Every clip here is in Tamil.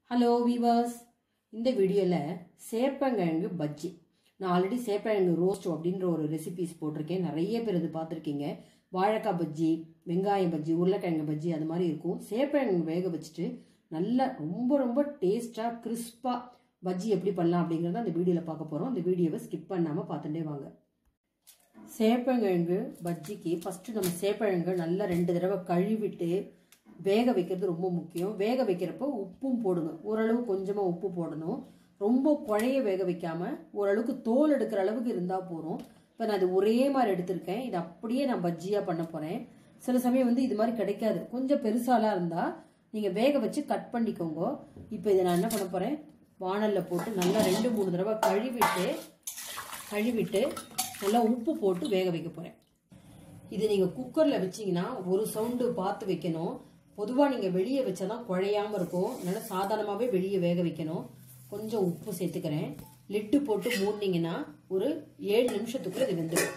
ஹலோ வீவர்ஸ் இந்த வீடியோவில் சேப்பங்கிழங்கு பஜ்ஜி நான் ஆல்ரெடி சேப்பங்கிழங்கு ரோஸ்ட் அப்படின்ற ஒரு ரெசிபிஸ் போட்டிருக்கேன் நிறைய பேர் இது பார்த்துருக்கீங்க வாழைக்காய் பஜ்ஜி வெங்காய பஜ்ஜி உருளைக்கிழங்கு பஜ்ஜி அது மாதிரி இருக்கும் சேப்பங்கிழங்கு வேக வச்சுட்டு நல்லா ரொம்ப ரொம்ப டேஸ்ட்டாக கிறிஸ்பாக பஜ்ஜி எப்படி பண்ணலாம் அப்படிங்கிறத அந்த வீடியோவில் பார்க்க போகிறோம் இந்த வீடியோவை ஸ்கிப் பண்ணாமல் பார்த்துட்டே வாங்க சேப்பங்கிழங்கு பஜ்ஜிக்கு ஃபஸ்ட்டு நம்ம சேப்பங்கிழங்கு நல்லா ரெண்டு தடவை கழுவிட்டு வேக வைக்கிறது ரொம்ப முக்கியம் வேக வைக்கிறப்போ உப்பும் போடுங்க ஓரளவு கொஞ்சமாக உப்பு போடணும் ரொம்ப குழைய வேக வைக்காம ஓரளவுக்கு தோல் எடுக்கிற அளவுக்கு இருந்தால் போதும் இப்போ நான் இது ஒரே மாதிரி எடுத்திருக்கேன் இது அப்படியே நான் பஜ்ஜியாக பண்ண போகிறேன் சில சமயம் வந்து இது மாதிரி கிடைக்காது கொஞ்சம் பெருசாலாம் இருந்தால் நீங்கள் வேக வச்சு கட் பண்ணிக்கோங்க இப்போ இதை நான் என்ன பண்ண போகிறேன் வானலில் போட்டு நல்லா ரெண்டு மூணு தடவை கழுவிட்டு கழுவிட்டு நல்லா உப்பு போட்டு வேக வைக்க போகிறேன் இது நீங்கள் குக்கரில் வச்சிங்கன்னா ஒரு சவுண்டு பார்த்து வைக்கணும் பொதுவாக நீங்கள் வெளியே வச்சா தான் குழையாமல் இருக்கும் அதனால் சாதாரணமாகவே வெளியே வேக வைக்கணும் கொஞ்சம் உப்பு சேர்த்துக்கிறேன் லிட்டு போட்டு மூடினீங்கன்னா ஒரு ஏழு நிமிஷத்துக்குள்ள இது வெந்துடும்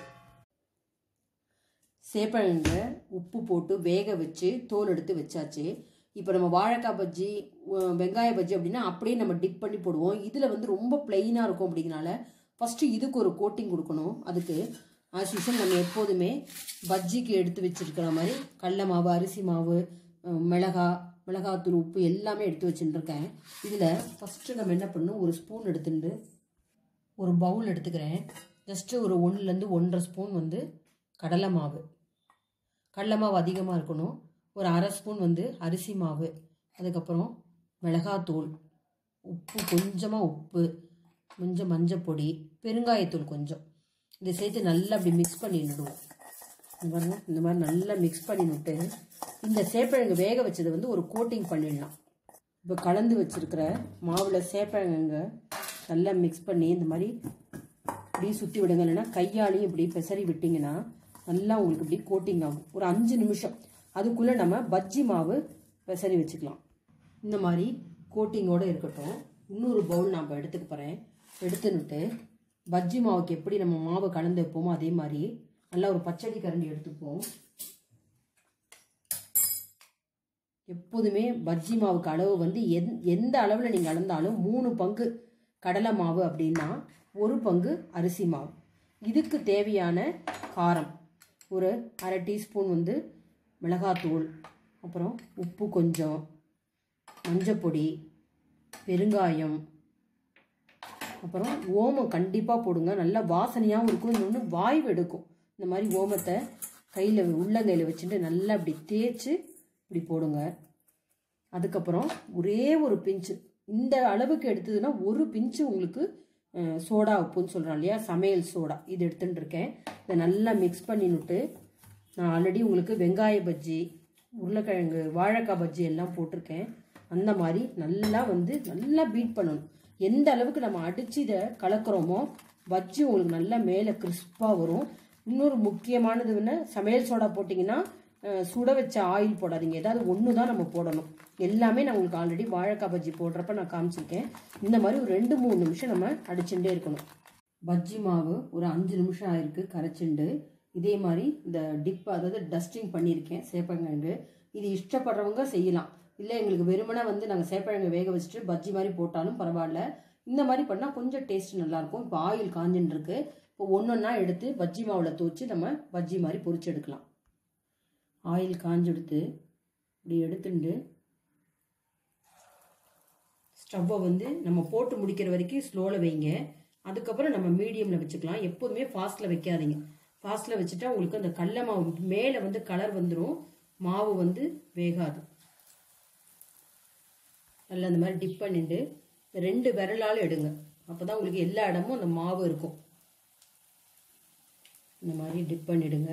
சேப்பழங்க உப்பு போட்டு வேக வச்சு தோல் எடுத்து வச்சாச்சு இப்போ நம்ம வாழைக்காய் பஜ்ஜி உ- வெங்காய பஜ்ஜி அப்படின்னா அப்படியே நம்ம டிப் பண்ணி போடுவோம் இதில் வந்து ரொம்ப பிளெயினாக இருக்கும் அப்படிங்கனால ஃபஸ்ட்டு இதுக்கு ஒரு கோட்டிங் கொடுக்கணும் அதுக்கு ஆஸ் யூஷுவல் நம்ம எப்போதுமே பஜ்ஜிக்கு எடுத்து வச்சிருக்கிற மாதிரி கடல மாவு அரிசி மாவு அஹ், மிளகா மிளகாத்தூள் உப்பு எல்லாமே எடுத்து வச்சுட்டுருக்கேன் இதில் ஃபஸ்ட்டு நம்ம என்ன பண்ணணும் ஒரு ஸ்பூன் எடுத்துட்டு ஒரு பவுல் எடுத்துக்கிறேன் ஜஸ்ட்டு ஒரு ஒன்றுலேருந்து ஒன்றரை ஸ்பூன் வந்து கடலை மாவு கடலை மாவு அதிகமாக இருக்கணும் ஒரு அரை ஸ்பூன் வந்து அரிசி மாவு அதுக்கப்புறம் மிளகாத்தூள் உப்பு கொஞ்சமாக உப்பு கொஞ்சம் மஞ்சள் பொடி பெருங்காயத்தூள் கொஞ்சம் இதை சேர்த்து நல்லா அப்படி மிக்ஸ் பண்ணிடுவோம் இந்த பாருங்க இந்த மாதிரி நல்லா மிக்ஸ் பண்ணிவிட்டு இந்த சேப்பழங்கு வேக வச்சதை வந்து ஒரு கோட்டிங் பண்ணிடலாம் இப்போ கலந்து வச்சிருக்கிற மாவில் சேப்பழங்க நல்லா மிக்ஸ் பண்ணி இந்த மாதிரி இப்படி சுற்றி விடுங்க இல்லைன்னா கையாலையும் இப்படி பெசரி விட்டிங்கன்னா நல்லா உங்களுக்கு இப்படி கோட்டிங் ஆகும் ஒரு அஞ்சு நிமிஷம் அதுக்குள்ளே நம்ம பஜ்ஜி மாவு பெசரி வச்சுக்கலாம் இந்த மாதிரி கோட்டிங்கோடு இருக்கட்டும் இன்னொரு பவுல் நான் இப்போ எடுத்துக்க போகிறேன் எடுத்துன்னுட்டு பஜ்ஜி மாவுக்கு எப்படி நம்ம மாவு கலந்து வைப்போமோ அதே மாதிரி நல்லா ஒரு பச்சடி கரண்டி எடுத்துப்போம் எப்போதுமே பஜ்ஜி மாவுக்கு அளவு வந்து எந் எந்த அளவில் நீங்கள் அளந்தாலும் மூணு பங்கு கடலை மாவு அப்படின்னா ஒரு பங்கு அரிசி மாவு இதுக்கு தேவையான காரம் ஒரு அரை டீஸ்பூன் வந்து மிளகாத்தூள் அப்புறம் உப்பு கொஞ்சம் மஞ்சப்பொடி பெருங்காயம் அப்புறம் ஓமம் கண்டிப்பாக போடுங்க நல்லா வாசனையாகவும் இருக்கும் இன்னொன்று வாய்வு எடுக்கும் இந்த மாதிரி ஓமத்தை கையில் உள்ளங்கையில் வச்சுட்டு நல்லா இப்படி தேய்ச்சி இப்படி போடுங்க அதுக்கப்புறம் ஒரே ஒரு பிஞ்சு இந்த அளவுக்கு எடுத்ததுன்னா ஒரு பிஞ்சு உங்களுக்கு அஹ், சோடா உப்புன்னு சொல்கிறோம் இல்லையா சமையல் சோடா இது எடுத்துட்டு இருக்கேன் இதை நல்லா மிக்ஸ் பண்ணிவிட்டு நான் ஆல்ரெடி உங்களுக்கு வெங்காய பஜ்ஜி உருளைக்கிழங்கு வாழைக்காய் பஜ்ஜி எல்லாம் போட்டிருக்கேன் அந்த மாதிரி நல்லா வந்து நல்லா பீட் பண்ணணும் எந்த அளவுக்கு நம்ம அடித்து இதை கலக்கிறோமோ பஜ்ஜி உங்களுக்கு நல்லா மேலே கிறிஸ்பாக வரும் இன்னொரு முக்கியமானது என்ன சமையல் சோடா போட்டிங்கன்னா அஹ், சுட வச்ச ஆயில் போடாதீங்க ஏதாவது ஒன்று தான் நம்ம போடணும் எல்லாமே நான் உங்களுக்கு ஆல்ரெடி வாழைக்காய் பஜ்ஜி போடுறப்ப நான் காமிச்சிருக்கேன் இந்த மாதிரி ஒரு ரெண்டு மூணு நிமிஷம் நம்ம அடிச்சுட்டே இருக்கணும் பஜ்ஜி மாவு ஒரு அஞ்சு நிமிஷம் ஆயிருக்கு கரைச்சிண்டு இதே மாதிரி இந்த டிப் அதாவது டஸ்டிங் பண்ணியிருக்கேன் சேப்பங்கிழங்கு இது இஷ்டப்படுறவங்க செய்யலாம் இல்லை எங்களுக்கு வெறுமனே வந்து நாங்கள் சேப்பங்கிழங்கு வேக வச்சுட்டு பஜ்ஜி மாதிரி போட்டாலும் பரவாயில்ல இந்த மாதிரி பண்ணால் கொஞ்சம் டேஸ்ட் நல்லாயிருக்கும் இப்போ ஆயில் காஞ்சுன்னு இருக்கு இப்போ ஒன்றொன்னா எடுத்து பஜ்ஜி மாவில் தோச்சு நம்ம பஜ்ஜி மாதிரி பொரிச்சு எடுக்கலாம் ஆயில் காஞ்செடுத்து இப்படி எடுத்துட்டு ஸ்டவ்வை வந்து நம்ம போட்டு முடிக்கிற வரைக்கும் ஸ்லோவில் வைங்க அதுக்கப்புறம் நம்ம மீடியமில் வச்சுக்கலாம் எப்போதுமே ஃபாஸ்ட்டில் வைக்காதீங்க ஃபாஸ்ட்டில் வச்சுட்டா உங்களுக்கு அந்த கடல மாவு மேலே வந்து கலர் வந்துடும் மாவு வந்து வேகாது நல்லா அந்த மாதிரி டிப் பண்ணிட்டு இந்த ரெண்டு விரலால் எடுங்க அப்போ தான் உங்களுக்கு எல்லா இடமும் அந்த மாவு இருக்கும் இந்த மாதிரி டிப் பண்ணிடுங்க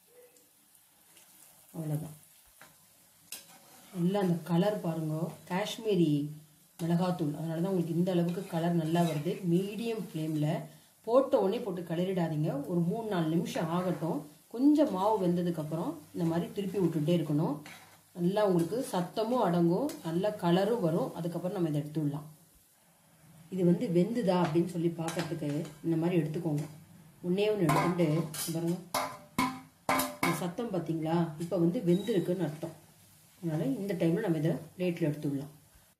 அவ்வளோதான் நல்லா அந்த கலர் பாருங்க காஷ்மீரி மிளகாத்தூள் அதனால தான் உங்களுக்கு இந்த அளவுக்கு கலர் நல்லா வருது மீடியம் ஃப்ளேமில் போட்ட உடனே போட்டு கிளறிடாதீங்க ஒரு மூணு நாலு நிமிஷம் ஆகட்டும் கொஞ்சம் மாவு வெந்ததுக்கப்புறம் இந்த மாதிரி திருப்பி விட்டுட்டே இருக்கணும் நல்லா உங்களுக்கு சத்தமும் அடங்கும் நல்ல கலரும் வரும் அதுக்கப்புறம் நம்ம இதை எடுத்துடலாம் இது வந்து வெந்துதா அப்படின்னு சொல்லி பார்க்கறதுக்கு இந்த மாதிரி எடுத்துக்கோங்க ஒன்றே ஒன்று எடுத்துட்டு இங்க பாருங்க இந்த சத்தம் பார்த்தீங்களா இப்போ வந்து வெந்திருக்குன்னு அர்த்தம் அதனால் இந்த டைமில் நம்ம இதை பிளேட்டில் எடுத்துடலாம்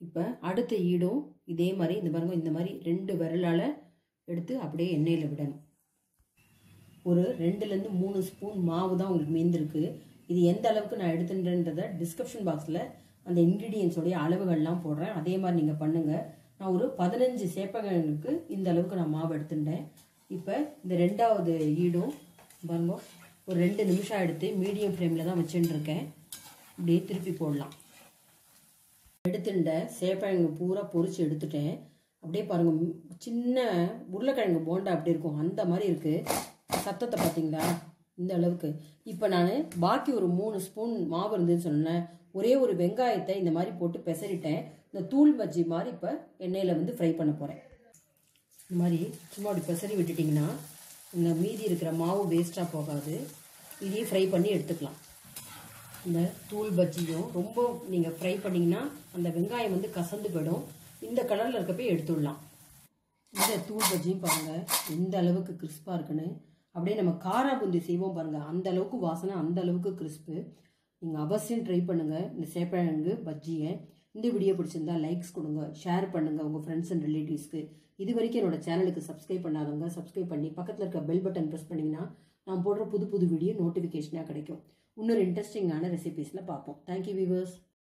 இப்போ அடுத்த ஈடும் இதே மாதிரி இந்த பாருங்க இந்த மாதிரி ரெண்டு விரலால் எடுத்து அப்படியே எண்ணெயில் விடணும் ஒரு ரெண்டுலேருந்து மூணு ஸ்பூன் மாவு தான் உங்களுக்கு மீந்திருக்கு இது எந்த அளவுக்கு நான் எடுத்துன்றதை டிஸ்கிரிப்ஷன் பாக்ஸில் அந்த இன்க்ரீடியன்ஸோடைய அளவுகள்லாம் போடுறேன் அதே மாதிரி நீங்கள் பண்ணுங்கள் நான் ஒரு பதினஞ்சு சேப்பங்களுக்கு இந்த அளவுக்கு நான் மாவு எடுத்துட்டேன் இப்போ இந்த ரெண்டாவது ஈடும் பாருங்க ஒரு ரெண்டு நிமிஷம் எடுத்து மீடியம் ஃப்ளேமில் தான் வச்சுட்டு இருக்கேன் இப்படியே திருப்பி போடலாம் எடுத்துட்ட சேப்பங்கிழங்கு பூரா பொரிச்சு எடுத்துட்டேன் அப்படியே பாருங்க ம், சின்ன உருளைக்கிழங்கு போண்டா அப்படி இருக்கும் அந்த மாதிரி இருக்கு சத்தத்தை பார்த்தீங்களா இந்த அளவுக்கு இப்போ நான் பாக்கி ஒரு மூணு ஸ்பூன் மாவு இருந்துன்னு சொன்னேன் ஒரே ஒரு வெங்காயத்தை இந்த மாதிரி போட்டு பெசரிட்டேன் இந்த தூள் பஜ்ஜி மாதிரி இப்போ எண்ணெயில் வந்து ஃப்ரை பண்ண போகிறேன் இந்த மாதிரி சும்மா அப்படி பெசரி விட்டுட்டிங்கன்னா இந்த மீதி இருக்கிற மாவு வேஸ்ட்டாக போகாது இதையும் ஃப்ரை பண்ணி எடுத்துக்கலாம் இந்த தூள் பஜ்ஜியும் ரொம்ப நீங்கள் ஃப்ரை பண்ணிங்கன்னா அந்த வெங்காயம் வந்து கசந்து போயிடும் இந்த கலரில் இருக்கப்போ எடுத்துடலாம் இந்த தூள் பஜ்ஜியும் பாருங்கள் எந்த அளவுக்கு கிறிஸ்பாக இருக்குன்னு அப்படியே நம்ம காரா பூந்தி செய்வோம் பாருங்கள் அந்த அளவுக்கு வாசனை அந்த அளவுக்கு கிறிஸ்பு நீங்கள் அவசியம் ட்ரை பண்ணுங்கள் இந்த சேப்பழங்கு பஜ்ஜியை இந்த வீடியோ பிடிச்சிருந்தா லைக்ஸ் கொடுங்க ஷேர் பண்ணுங்கள் உங்கள் ஃப்ரெண்ட்ஸ் அண்ட் ரிலேட்டிவ்ஸ்க்கு இது வரைக்கும் என்னோட சேனலுக்கு சப்ஸ்கிரைப் பண்ணாதவங்க சப்ஸ்கிரைப் பண்ணி பக்கத்தில் இருக்க பெல் பட்டன் ப்ரெஸ் பண்ணிங்கன்னா நான் போடுற புது புது வீடியோ நோட்டிஃபிகேஷனாக கிடைக்கும் இன்னொரு இன்ட்ரெஸ்டிங்கான ரெசிபீஸில் பார்ப்போம் தேங்க்யூ வியூவர்ஸ்